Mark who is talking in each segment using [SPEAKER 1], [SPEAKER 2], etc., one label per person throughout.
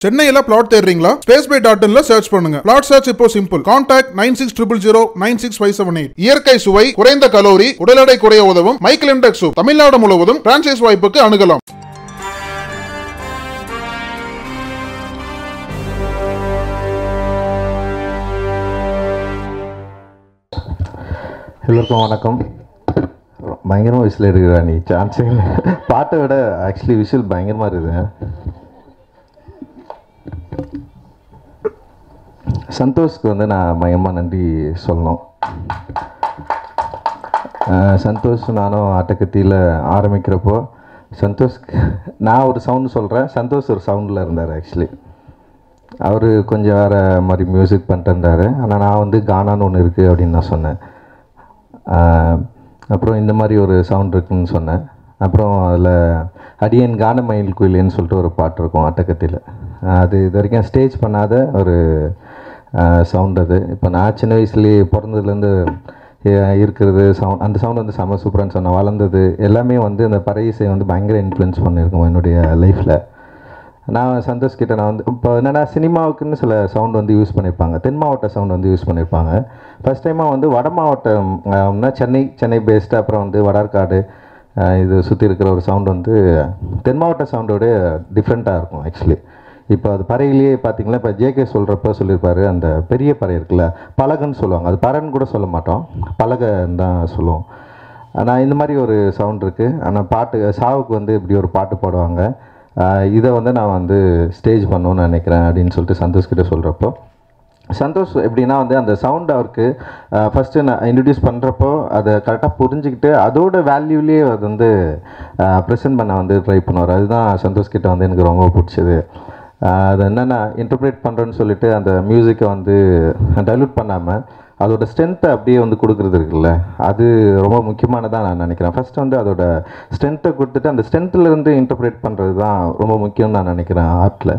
[SPEAKER 1] சென்னையில பிளாட் தேடுறீங்களா space by dot இன்ல சர்ச் பண்ணுங்க பிளாட் சர்ச் இப்போ simple contact nine six triple zero nine six five seven eight இயற்கை சுவை குறைந்த கலோரி உடல் எடை குறைய உதவும் மைக்கேல் இண்டெக்ஸ் சூப் தமிழ்நாடு முழுவதும் பிரான்சைஸ் வாய்ப்புக்கு அணுகலாம்
[SPEAKER 2] எல்லோருக்கும் வணக்கம் பயங்கரமாக விசில் எடுக்கிறா நீ சான்ஸே இல்லை பாட்டை விட ஆக்சுவலி விஷுவல் பயங்கரமாக இருக்குது சந்தோஷ்க்கு வந்து நான் பயங்கரமாக நன்றி சொல்லணும் அஹ் சந்தோஷ் நானும் ஆட்டக்கத்தியில் ஆரம்பிக்கிறப்போ சந்தோஷ்க்கு நான் ஒரு சவுண்டு சொல்கிறேன் சந்தோஷ் ஒரு சவுண்டில் இருந்தார் ஆக்சுவலி அவர் கொஞ்சம் வேறு மாதிரி மியூசிக் பண்ணிட்டு இருந்தார் ஆனால் நான் வந்து கானான்னு ஒன்று இருக்குது அப்படின்னு நான் சொன்னேன் ஆஹ் அப்புறம் இந்த மாதிரி ஒரு சவுண்ட் இருக்குன்னு சொன்னேன் அப்புறம் அதில் அடியன் கானமயில் குயிலேன்னு சொல்லிட்டு ஒரு பாட்டு இருக்கும் அட்டக்கத்தில் அது இது வரைக்கும் ஸ்டேஜ் பண்ணாத ஒரு சவுண்ட் அது இப்போ நான் சின்ன வயசுலேயே பிறந்ததுலேருந்து எ- இருக்கிறது சவுண்ட் அந்த சவுண்ட் வந்து செம்ம சூப்பரான்னு சொன்னேன் வளர்ந்தது எல்லாமே வந்து அந்த பறை இசை வந்து பயங்கர இன்ஃப்ளூயன்ஸ் பண்ணியிருக்கோம் என்னுடைய லைஃப்பில் நான் சந்தோஷ் கிட்ட நான் வந்து இப்போ என்னென்னா சினிமாவுக்குன்னு சில சவுண்ட் வந்து யூஸ் பண்ணியிருப்பாங்க தென் மாவட்ட சவுண்ட் வந்து யூஸ் பண்ணியிருப்பாங்க ஃபஸ்ட் டைமாக வந்து வட மாவட்டம் ஆஹ்னா சென்னை சென்னை பேஸ்டு அப்புறம் வந்து வடார்காடு ஆஹ் இது சுற்றி இருக்கிற ஒரு சவுண்ட் வந்து தென் மாவட்ட சவுண்டோட டிஃப்ரெண்ட்டாக இருக்கும் ஆக்சுவலி இப்போ அது பறையிலேயே பார்த்தீங்களா இப்போ ஜேகே சொல்கிறப்ப சொல்லியிருப்பாரு அந்த பெரிய பறை இருக்குல்ல பலகன்னு சொல்லுவாங்க அது பறன்னு கூட சொல்ல மாட்டோம் பலகன்னு தான் சொல்லுவோம் ஆனால் இந்த மாதிரி ஒரு சவுண்ட் இருக்குது ஆனால் பாட்டு சாவுக்கு வந்து இப்படி ஒரு பாட்டு பாடுவாங்க ஆஹ் இதை வந்து நான் வந்து ஸ்டேஜ் பண்ணணும்னு நினைக்கிறேன் அப்படின்னு சொல்லிட்டு சந்தோஷ் கிட்ட சொல்கிறப்போ சந்தோஷ் எப்படின்னா வந்து அந்த சவுண்ட் அவருக்கு ஃபஸ்ட்டு நான் இன்ட்ரடியூஸ் பண்ணுறப்போ அதை கரெக்டாக புரிஞ்சுக்கிட்டு அதோட வேல்யூலேயே அது வந்து ப்ரெசென்ட் பண்ண வந்து ட்ரை பண்ணுவார் அதுதான் சந்தோஷ் கிட்ட வந்து எனக்கு ரொம்ப பிடிச்சது ஆஹ் அது என்னென்னா இன்டர்பிரேட் பண்ணுறேன்னு சொல்லிட்டு அந்த மியூசிக்கை வந்து டைலூட் பண்ணாமல் அதோட ஸ்ட்ரென்த்தை அப்படியே வந்து கொடுக்குறது இருக்குல்ல அது ரொம்ப முக்கியமானதாக நான் நினைக்கிறேன் ஃபர்ஸ்ட் வந்து அதோட ஸ்ட்ரென்த்தை கொடுத்துட்டு அந்த ஸ்ட்ரென்த்துலேருந்து இன்டர்பிரேட் பண்ணுறது தான் ரொம்ப முக்கியம்னு நான் நினைக்கிறேன் ஆர்ட்டில்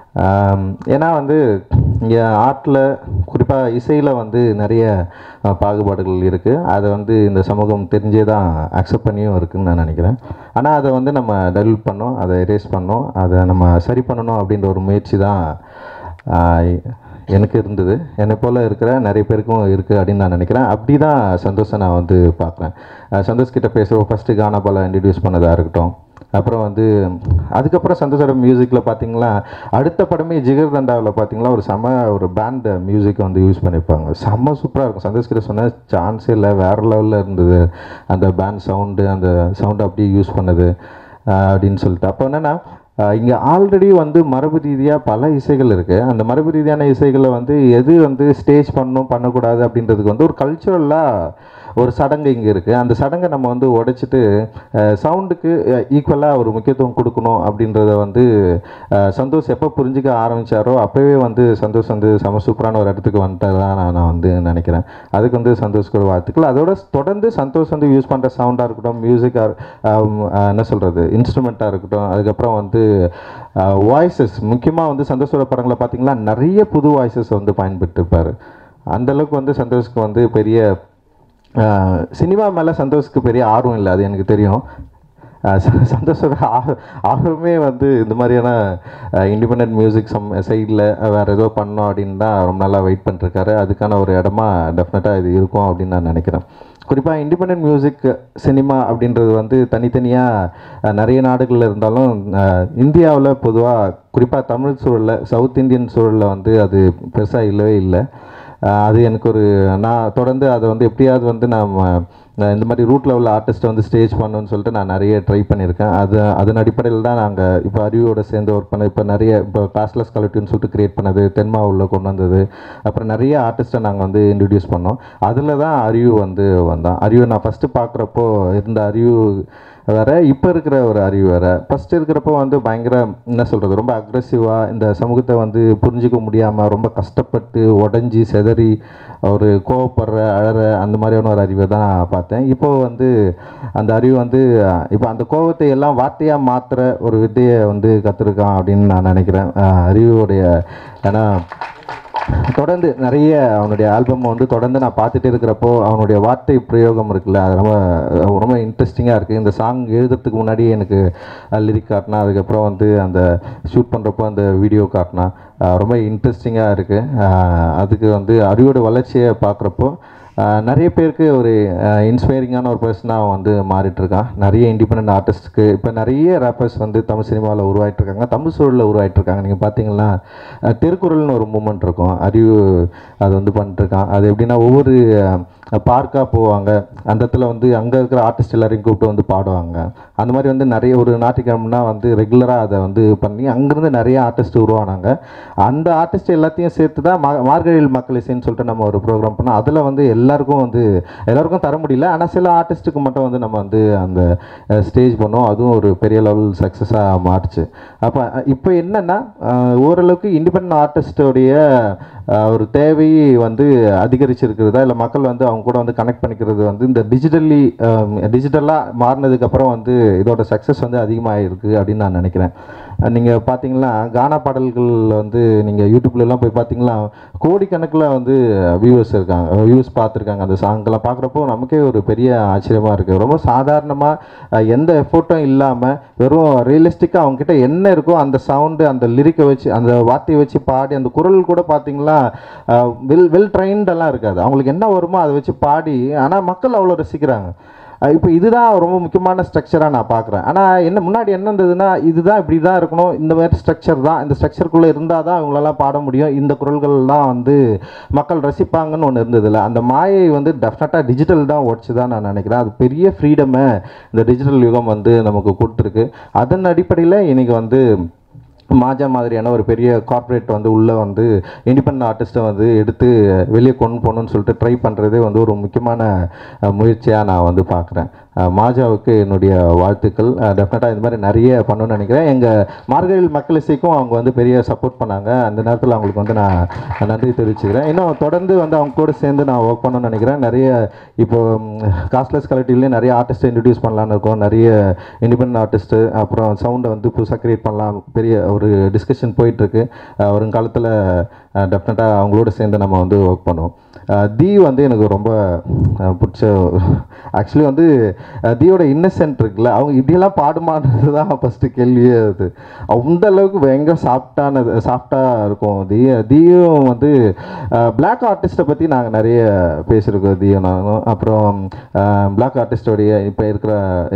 [SPEAKER 2] ஏன்னா வந்து இங்கே ஆர்ட்டில் குறிப்பாக இசையில் வந்து நிறைய அஹ், பாகுபாடுகள் இருக்குது அதை வந்து இந்த சமூகம் தெரிஞ்சே தான் அக்செப்ட் பண்ணியும் இருக்குன்னு நான் நினைக்கிறேன் ஆனால் அதை வந்து நம்ம டெவலப் பண்ணோம் அதை எரேஸ் பண்ணோம் அதை நம்ம சரி பண்ணணும் அப்படின்ற ஒரு முயற்சி தான் ஆஹ், எனக்கு இருந்தது என்னை போல் இருக்கிற நிறைய பேருக்கும் இருக்குது அப்படின்னு நான் நினைக்கிறேன் அப்படி தான் சந்தோஷம் நான் வந்து பார்க்குறேன் அஹ், சந்தோஷ் கிட்ட பேசுகிறப்ப ஃபஸ்ட்டு கானாபால இன்ட்ரடியூஸ் பண்ணதாக இருக்கட்டும் அப்புறம் வந்து அதுக்கப்புறம் சந்தோஷோட மியூசிக்கில் பார்த்தீங்களா அடுத்த படமே ஜிகர் தண்டாவில் பார்த்தீங்களா ஒரு செம ஒரு பேண்ட் மியூசிக் வந்து யூஸ் பண்ணியிருப்பாங்க செம்ம சூப்பராக இருக்கும் சந்தோஷ் கிட்ட சொன்ன சான்ஸே இல்லை வேறு லெவலில் இருந்தது அந்த பேண்ட் சவுண்டு அந்த சவுண்டு அப்படியே யூஸ் பண்ணது ஆஹ் அப்படின்னு சொல்லிட்டு அப்போ என்னென்னா இங்கே ஆல்ரெடி வந்து மரபு ரீதியாக பல இசைகள் இருக்குது அந்த மரபு ரீதியான இசைகளை வந்து எது வந்து ஸ்டேஜ் பண்ணணும் பண்ணக்கூடாது அப்படின்றதுக்கு வந்து ஒரு கல்ச்சுரலாக ஒரு சடங்கு இங்கே இருக்குது அந்த சடங்கை நம்ம வந்து உடைச்சிட்டு சவுண்டுக்கு ஈக்குவலாக ஒரு முக்கியத்துவம் கொடுக்கணும் அப்படின்றத வந்து அஹ், சந்தோஷ் எப்போ புரிஞ்சுக்க ஆரம்பித்தாரோ அப்போவே வந்து சந்தோஷ் வந்து செம சூப்பரான ஒரு இடத்துக்கு வந்துட்டார் தான் நான் நான் வந்து நினைக்கிறேன் அதுக்கு வந்து சந்தோஷ்க்கு ஒரு வாழ்த்துக்கள் அதோட தொடர்ந்து சந்தோஷ் வந்து யூஸ் பண்ணுற சவுண்டாக இருக்கட்டும் மியூசிக்காக என்ன சொல்கிறது இன்ஸ்ட்ருமெண்ட்டாக இருக்கட்டும் அதுக்கப்புறம் வந்து வாய்ஸஸ் முக்கியமாக வந்து சந்தோஷோட படங்களை பார்த்தீங்கன்னா நிறைய புது வாய்ஸஸ் வந்து பயன்படுத்திருப்பார் அந்தளவுக்கு வந்து சந்தோஷ்க்கு வந்து பெரிய ஆஹ் சினிமா மேலே சந்தோஷ்க்கு பெரிய ஆர்வம் இல்லை அது எனக்கு தெரியும் ஆஹ் ச- சந்தோஷோட ஆர் ஆர்வமே வந்து இந்த மாதிரியான இண்டிபெண்ட் மியூசிக் சம் சைடில் வேறு ஏதோ பண்ணோம் அப்படின்னு தான் ரொம்ப நாளாக வெயிட் பண்ணிருக்காரு அதுக்கான ஒரு இடமா டெஃபினட்டாக இது இருக்கும் அப்படின்னு நான் நினைக்கிறேன் குறிப்பாக இண்டிபெண்ட் மியூசிக் சினிமா அப்படின்றது வந்து தனித்தனியாக நிறைய நாடுகளில் இருந்தாலும் இந்தியாவில் பொதுவாக குறிப்பாக தமிழ் சூழலில் சவுத் இந்தியன் சூழலில் வந்து அது பெருசாக இல்லவே இல்லை ஆஹ் அது எனக்கு ஒரு நான் தொடர்ந்து அதை வந்து எப்படியாவது வந்து நம்ம நான் இந்த மாதிரி ரூட் லெவல் ஆர்டிஸ்ட்டை வந்து ஸ்டேஜ் பண்ணணும்னு சொல்லிட்டு நான் நிறைய ட்ரை பண்ணியிருக்கேன் அது அதன் அடிப்படையில் தான் நாங்கள் இப்போ அறிவோட சேர்ந்து ஒர்க் பண்ண இப்போ நிறைய இப்போ கிளாஸ்லெஸ் கலெக்டிவ்னு சொல்லிட்டு கிரியேட் பண்ணது தென்மாவில் கொண்டு வந்தது அப்புறம் நிறைய ஆர்டிஸ்ட்டை நாங்கள் வந்து இன்ட்ரடியூஸ் பண்ணோம் அதில் தான் அறிவு வந்து வந்தான் அறிவு நான் ஃபஸ்ட்டு பார்க்குறப்போ இருந்த அறிவு வேற இப்போ இருக்கிற ஒரு அறிவு வேற ஃபஸ்ட்டு இருக்கிறப்போ வந்து பயங்கர என்ன சொல்கிறது ரொம்ப அக்ரெசிவாக இந்த சமூகத்தை வந்து புரிஞ்சிக்க முடியாமல் ரொம்ப கஷ்டப்பட்டு உடஞ்சி செதறி ஒரு கோவப்படுற அழற அந்த மாதிரியான ஒரு அறிவை தான் நான் பார்த்தேன் இப்போ வந்து அந்த அறிவு வந்து இப்போ அந்த கோவத்தை எல்லாம் வார்த்தையாக மாற்றுற ஒரு வித்தையை வந்து கற்றுருக்கான் அப்படின்னு நான் நினைக்கிறேன் அஹ் அறிவுடைய ஏன்னா தொடர்ந்து நிறைய அவனுடைய ஆல்பம் வந்து தொடர்ந்து நான் பார்த்துட்டே இருக்கிறப்போ அவனுடைய வார்த்தை பிரயோகம் இருக்குல்ல அது ரொம்ப ரொம்ப இன்ட்ரெஸ்டிங்காக இருக்குது இந்த சாங் எழுதுறதுக்கு முன்னாடி எனக்கு லிரிக் காட்டினா அதுக்கப்புறம் வந்து அந்த ஷூட் பண்ணுறப்போ அந்த வீடியோ காட்டினா அஹ் ரொம்ப இன்ட்ரெஸ்டிங்காக இருக்குது அதுக்கு வந்து அறிவோட வளர்ச்சியை பார்க்குறப்போ ஆஹ் நிறைய பேருக்கு ஒரு இன்ஸ்பைரிங்கான ஒரு பர்சனாக வந்து மாறிட்டு இருக்கான் நிறைய இண்டிபெண்ட் ஆர்டிஸ்ட்டுக்கு இப்போ நிறைய ரேப்பர்ஸ் வந்து தமிழ் சினிமாவில் உருவாயிட்டு இருக்காங்க தமிழ் சூழலில் உருவாயிட்டு இருக்காங்க நீங்கள் பார்த்தீங்கன்னா அஹ் திருக்குறள்னு ஒரு மூமெண்ட் இருக்கும் அறிவு அது வந்து பண்ணிட்டு இருக்கான் அது எப்படின்னா ஒவ்வொரு பார்க்காக போவாங்க அந்த இடத்துல வந்து அங்கே இருக்கிற ஆர்டிஸ்ட் எல்லாரையும் கூப்பிட்டு வந்து பாடுவாங்க அந்த மாதிரி வந்து நிறைய ஒரு ஞாயிற்றுக்கிழமைனா வந்து ரெகுலராக அதை வந்து பண்ணி அங்கேருந்து நிறைய ஆர்டிஸ்ட் உருவானாங்க அந்த ஆர்டிஸ்ட் எல்லாத்தையும் சேர்த்து தான் மா மார்கழியில் மக்கள் இசைன்னு சொல்லிட்டு நம்ம ஒரு ப்ரோக்ராம் பண்ணோம் அதில் வந்து எல்லாருக்கும் வந்து எல்லாருக்கும் தர முடியல ஆனால் சில ஆர்டிஸ்ட்டுக்கு மட்டும் வந்து நம்ம வந்து அந்த ஸ்டேஜ் பண்ணோம் அதுவும் ஒரு பெரிய லெவல் சக்ஸஸாக மாறுச்சு அப்போ இப்போ என்னென்னா ஓரளவுக்கு இண்டிபெண்ட் ஆர்டிஸ்டோடைய ஒரு தேவை வந்து அதிகரிச்சிருக்கிறதா இல்லை மக்கள் வந்து அவங்க கூட வந்து கனெக்ட் பண்ணிக்கிறது வந்து இந்த டிஜிட்டலி டிஜிட்டலாக மாறினதுக்கப்புறம் வந்து இதோட சக்ஸஸ் வந்து அதிகமாக இருக்குது அப்படின்னு நான் நினைக்கிறேன் நீங்கள் பார்த்தீங்கன்னா கானா பாடல்கள் வந்து நீங்கள் யூடியூப்லலாம் போய் பார்த்தீங்கன்னா கோடிக்கணக்கில் வந்து வியூவர்ஸ் இருக்காங்க வியூஸ் பார்த்துருக்காங்க அந்த சாங்கெல்லாம் பார்க்குறப்போ நமக்கே ஒரு பெரிய ஆச்சரியமாக இருக்குது ரொம்ப சாதாரணமாக எந்த எஃபோர்ட்டும் இல்லாமல் வெறும் ரியலிஸ்டிக்காக அவங்கக்கிட்ட என்ன இருக்கோ அந்த சவுண்டு அந்த லிரிக்கை வச்சு அந்த வார்த்தையை வச்சு பாடி அந்த குரல் கூட பார்த்தீங்கன்னா வெல் வெல் ட்ரைன்டெல்லாம் இருக்காது அவங்களுக்கு என்ன வருமோ அதை வச்சு பாடி ஆனால் மக்கள் அவ்வளோ ரசிக்கிறாங்க இப்போ இதுதான் ரொம்ப முக்கியமான ஸ்ட்ரக்சராக நான் பார்க்குறேன் ஆனால் என்ன முன்னாடி என்ன இருந்ததுன்னா இதுதான் இப்படி தான் இருக்கணும் இந்த மாதிரி ஸ்ட்ரக்சர் தான் இந்த ஸ்ட்ரக்சருக்குள்ளே இருந்தால் தான் இவங்களெல்லாம் பாட முடியும் இந்த குரல்கள்லாம் வந்து மக்கள் ரசிப்பாங்கன்னு ஒன்று இருந்ததில்ல அந்த மாயை வந்து டெஃபினட்டாக டிஜிட்டல் தான் உடச்சி தான் நான் நினைக்கிறேன் அது பெரிய ஃப்ரீடமை இந்த டிஜிட்டல் யுகம் வந்து நமக்கு கொடுத்துருக்கு அதன் அடிப்படையில் இன்றைக்கி வந்து மாஜா மாதிரியான ஒரு பெரிய கார்ப்பரேட் வந்து உள்ளே வந்து இண்டிபெண்ட் ஆர்டிஸ்ட்டை வந்து எடுத்து வெளியே கொண்டு போகணும்னு சொல்லிட்டு ட்ரை பண்ணுறதே வந்து ஒரு முக்கியமான முயற்சியாக நான் வந்து பார்க்குறேன் மாஜாவுக்கு என்னுடைய வாழ்த்துக்கள் டெஃபினட்டாக இந்த மாதிரி நிறைய பண்ணணும்னு நினைக்கிறேன் எங்கள் மார்கழியில் மக்கள் இசைக்கும் அவங்க வந்து பெரிய சப்போர்ட் பண்ணாங்க அந்த நேரத்தில் அவங்களுக்கு வந்து நான் நன்றி தெரிவிச்சுக்கிறேன் இன்னும் தொடர்ந்து வந்து அவங்க கூட சேர்ந்து நான் ஒர்க் பண்ணணும்னு நினைக்கிறேன் நிறைய இப்போ காஸ்ட்லெஸ் கலெக்டிவ்லேயே நிறைய ஆர்டிஸ்ட்டை இன்ட்ரடியூஸ் பண்ணலான்னு இருக்கோம் நிறைய இண்டிபெண்ட் ஆர்டிஸ்ட்டு அப்புறம் சவுண்டை வந்து புதுசாக க்ரியேட் பண்ணலாம் பெரிய ஒரு டிஸ்கஷன் போயிட்டுருக்கு வருங்காலத்தில் டெஃபினட்டாக அவங்களோட சேர்ந்து நம்ம வந்து ஒர்க் பண்ணுவோம் தி வந்து எனக்கு ரொம்ப பிடிச்ச ஆக்சுவலி வந்து தியோட இன்னசென்ட் இருக்குல்ல அவங்க இப்படியெல்லாம் பாடுமான்றது தான் ஃபஸ்ட்டு கேள்வியே அது அந்த அளவுக்கு பயங்கர சாஃப்டானது சாஃப்டாக இருக்கும் தி தியும் வந்து பிளாக் ஆர்டிஸ்ட்டை பற்றி நாங்கள் நிறைய பேசியிருக்கோம் தியும் நானும் அப்புறம் பிளாக் ஆர்டிஸ்டோடைய இப்போ இருக்கிற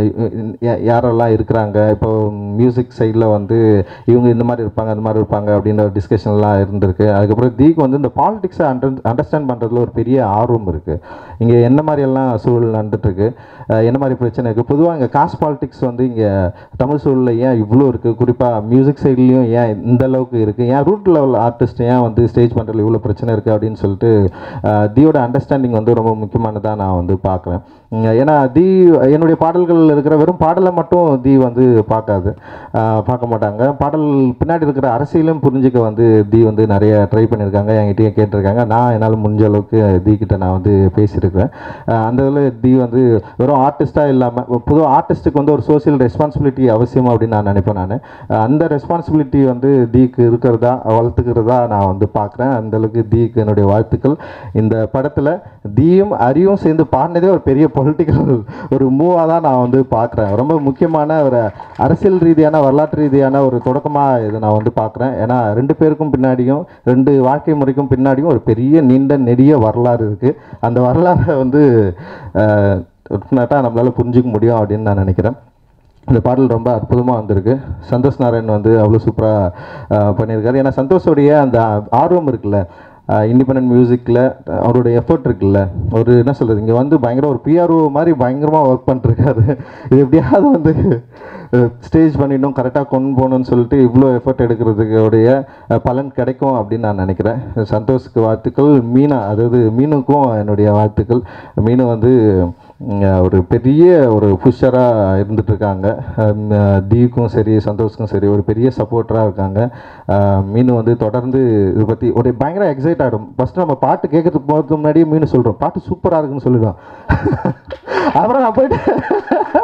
[SPEAKER 2] யாரெல்லாம் இருக்கிறாங்க இப்போ மியூசிக் சைடில் வந்து இவங்க இந்த மாதிரி இருப்பாங்க அந்த மாதிரி இருப்பாங்க அப்படின்ற டிஸ்கஷன்லாம் இருந்திருக்கு அதுக்கப்புறம் தீக்கு வந்து இந்த பாலிடிக்ஸை அண்டர் அண்டர்ஸ்டாண்ட் பண்ணுறதுல ஒரு பெரிய ஆர்வம் இருக்குது இங்கே என்ன மாதிரியெல்லாம் சூழல் நடந்துட்டுருக்கு என்ன மாதிரி பிரச்சனை இருக்குது பொதுவாக இங்கே காஸ்ட் பாலிடிக்ஸ் வந்து இங்கே தமிழ் சூழலில் ஏன் இவ்வளோ இருக்குது குறிப்பாக மியூசிக் சைட்லேயும் ஏன் இந்த அளவுக்கு இருக்குது ஏன் ரூட் லெவல் ஆர்டிஸ்ட் ஏன் வந்து ஸ்டேஜ் பண்ணுறதுல இவ்வளோ பிரச்சனை இருக்குது அப்படின்னு சொல்லிட்டு தியோட அண்டர்ஸ்டாண்டிங் வந்து ரொம்ப முக்கியமானதாக நான் வந்து பார்க்குறேன் ஏன்னா தி என்னுடைய பாடல்கள் இருக்கிற வெறும் பாடலை மட்டும் தி வந்து பார்க்காது பார்க்க மாட்டாங்க பாடல் பின்னாடி இருக்கிற அரசியலும் புரிஞ்சுக்க வந்து தி வந்து நிறைய ட்ரை பண்ணியிருக்காங்க என்கிட்டயும் கேட்டிருக்காங்க நான் என்னால் முடிஞ்ச அளவுக்கு தி கிட்ட நான் வந்து பேசியிருக்கிறேன் அந்த இதில் தி வந்து வெறும் ஆர்டிஸ்ட்டாக இல்லாமல் பொதுவாக ஆர்டிஸ்ட்டுக்கு வந்து ஒரு சோசியல் ரெஸ்பான்சிபிலிட்டி அவசியம் அப்படின்னு நான் நினைப்பேன் நான் அந்த ரெஸ்பான்சிபிலிட்டி வந்து தீக்கு இருக்கிறதா வளர்த்துக்கிறதா நான் வந்து பார்க்குறேன் அந்தளவுக்கு தீக்கு என்னுடைய வாழ்த்துக்கள் இந்த படத்தில் தீயும் அரியும் சேர்ந்து பாடினதே ஒரு பெரிய பொலிட்டிக்கல் ஒரு மூவாக தான் நான் வந்து பார்க்குறேன் ரொம்ப முக்கியமான ஒரு அரசியல் ரீதியான வரலாற்று ரீதியான ஒரு தொடக்கமாக இதை நான் வந்து பார்க்குறேன் ஏன்னா ரெண்டு பேருக்கும் பின்னாடியும் ரெண்டு வாழ்க்கை முறைக்கும் பின்னாடியும் ஒரு பெரிய நீண்ட நெடிய வரலாறு இருக்குது அந்த வரலாறை வந்து டெஃபினட்டாக நம்மளால் புரிஞ்சிக்க முடியும் அப்படின்னு நான் நினைக்கிறேன் இந்த பாடல் ரொம்ப அற்புதமாக வந்திருக்கு சந்தோஷ் நாராயண் வந்து அவ்வளோ சூப்பராக பண்ணியிருக்காரு ஏன்னா சந்தோஷோடைய அந்த ஆர்வம் இருக்குல்ல இண்டிபெண்ட் மியூசிக்கில் அவருடைய எஃபர்ட் இருக்குல்ல ஒரு என்ன சொல்கிறது இங்கே வந்து பயங்கர ஒரு பிஆர்ஓ மாதிரி பயங்கரமாக ஒர்க் பண்ணிருக்காரு இது எப்படியாவது வந்து ஸ்டேஜ் பண்ணிடணும் கரெக்டாக கொண்டு போகணும்னு சொல்லிட்டு இவ்வளோ எஃபர்ட் எடுக்கிறதுக்குடைய பலன் கிடைக்கும் அப்படின்னு நான் நினைக்கிறேன் சந்தோஷ்க்கு வாழ்த்துக்கள் மீனா அதாவது மீனுக்கும் என்னுடைய வாழ்த்துக்கள் மீனு வந்து ஒரு பெரிய ஒரு புஷராக இருந்துகிட்ருக்காங்க தீவுக்கும் சரி சந்தோஷுக்கும் சரி ஒரு பெரிய சப்போர்ட்டராக இருக்காங்க மீன் வந்து தொடர்ந்து இதை பற்றி ஒரு பயங்கர எக்ஸைட் ஆகிடும் ஃபஸ்ட்டு நம்ம பாட்டு கேட்கறதுக்கு போகிறதுக்கு முன்னாடியே மீன் சொல்கிறோம் பாட்டு சூப்பராக இருக்குன்னு சொல்லிடுவோம் அப்புறம் நான் போயிட்டு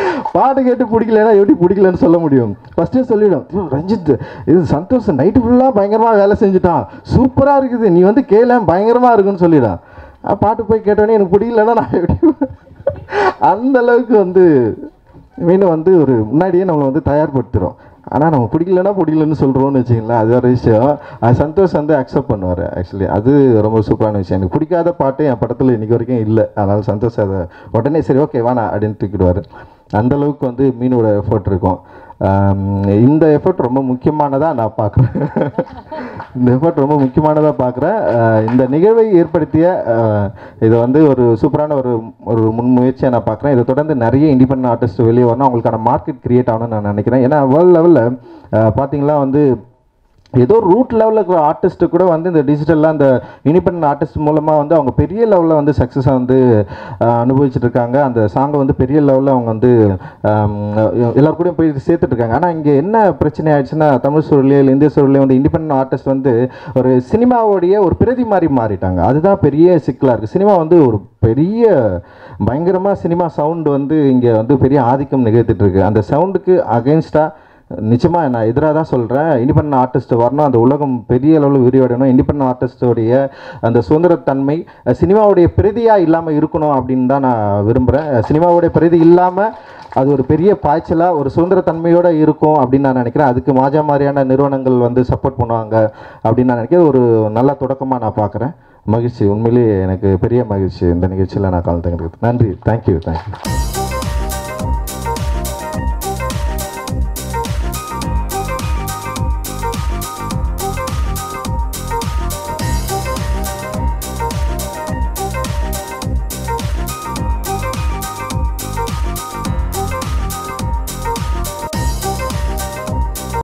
[SPEAKER 2] பாட்டு கேட்டு பிடிக்கலன்னா எப்படி பிடிக்கலன்னு சொல்ல முடியும் ஃபஸ்ட்டே சொல்லிடும் "ஐயோ, ரஞ்சித் இது சந்தோஷ் நைட்டு ஃபுல்லாக பயங்கரமாக வேலை செஞ்சுட்டான் சூப்பராக இருக்குது நீ வந்து கேள பயங்கரமாக இருக்குன்னு சொல்லிடும் அஹ் பாட்டு போய் கேட்டோன்னே எனக்கு பிடிக்கலன்னா நான் எப்படி அந்த அளவுக்கு வந்து மீன் வந்து ஒரு முன்னாடியே நம்மளை வந்து தயார்படுத்துகிறோம் ஆனால் நம்ம பிடிக்கலன்னா பிடிக்கலன்னு சொல்கிறோம்னு வச்சிங்களேன் அது ஒரு விஷயம் அது சந்தோஷ் வந்து அக்செப்ட் பண்ணுவார் ஆக்சுவலி அது ரொம்ப சூப்பரான விஷயம் எனக்கு பிடிக்காத பாட்டு என் படத்தில் இன்றைக்கி வரைக்கும் இல்லை அதனால் சந்தோஷ் அதை உடனே சரி ஓகே வேணாம் அப்படின்னு தூக்கிடுவார் அந்த அளவுக்கு வந்து மீனோட எஃபர்ட் இருக்கும் ஆம், இந்த எஃபர்ட் ரொம்ப முக்கியமானதாக நான் பார்க்குறேன் இந்த எஃபர்ட் ரொம்ப முக்கியமானதாக பார்க்குறேன் இந்த நிகழ்வை ஏற்படுத்திய அஹ், இது வந்து ஒரு சூப்பரான ஒரு ஒரு முன்முயற்சியை நான் பார்க்குறேன் இதை தொடர்ந்து நிறைய இண்டிபெண்டன்ட் ஆர்டிஸ்ட் வெளியே வரணும் அவங்களுக்கான மார்க்கெட் கிரியேட் ஆகணும்னு நான் நினைக்கிறேன் ஏன்னா வேர்ல்டு லெவலில் பார்த்தீங்களா வந்து ஏதோ ரூட் லெவலில் இருக்கிற ஆர்டிஸ்ட்டு கூட வந்து இந்த டிஜிட்டலாக இந்த இண்டிபெண்டன்ட் ஆர்டிஸ்ட் மூலமாக வந்து அவங்க பெரிய லெவலில் வந்து சக்ஸஸாக வந்து அஹ், அனுபவிச்சுட்டு இருக்காங்க அந்த சாங்கை வந்து பெரிய லெவலில் அவங்க வந்து ஆம், எல்லார் கூடயும் போய் சேர்த்துட்டு இருக்காங்க ஆனால் இங்கே என்ன பிரச்சனை ஆயிடுச்சுன்னா தமிழ் சூழலே இல்லை இந்திய சூழலே வந்து இண்டிபெண்டன்ட் ஆர்டிஸ்ட் வந்து ஒரு சினிமாவுடைய ஒரு பிரதி மாதிரி மாறிட்டாங்க அதுதான் பெரிய சிக்கலாக இருக்குது சினிமா வந்து ஒரு பெரிய பயங்கரமாக சினிமா சவுண்டு வந்து இங்கே வந்து பெரிய ஆதிக்கம் நிகழ்த்திட்டு இருக்கு அந்த சவுண்டுக்கு அகென்ஸ்டாக நிச்சயமாக நான் எதிராக தான் சொல்கிறேன் இண்டிபெண்டன்ட் ஆர்டிஸ்ட் வரணும் அந்த உலகம் பெரிய அளவில் விரிவடையணும் இண்டிபெண்டன்ட் ஆர்டிஸ்டோடைய அந்த சுதந்திரத்தன்மை அஹ், சினிமாவுடைய பிரதியாக இல்லாமல் இருக்கணும் அப்படின்னு தான் நான் விரும்புகிறேன் சினிமாவுடைய பிரதி இல்லாமல் அது ஒரு பெரிய பாய்ச்சலாக ஒரு சுதந்திரத்தன்மையோடு இருக்கும் அப்படின்னு நான் நினைக்கிறேன் அதுக்கு மாஜா மாதிரியான நிறுவனங்கள் வந்து சப்போர்ட் பண்ணுவாங்க அப்படின்னு நான் நினைக்கிறேன் ஒரு நல்ல தொடக்கமாக நான் பார்க்குறேன் மகிழ்ச்சி உண்மையிலேயே எனக்கு பெரிய மகிழ்ச்சி இந்த நிகழ்ச்சியில் நான் கலந்துக்கிறது நன்றி தேங்க்யூ தேங்க்யூ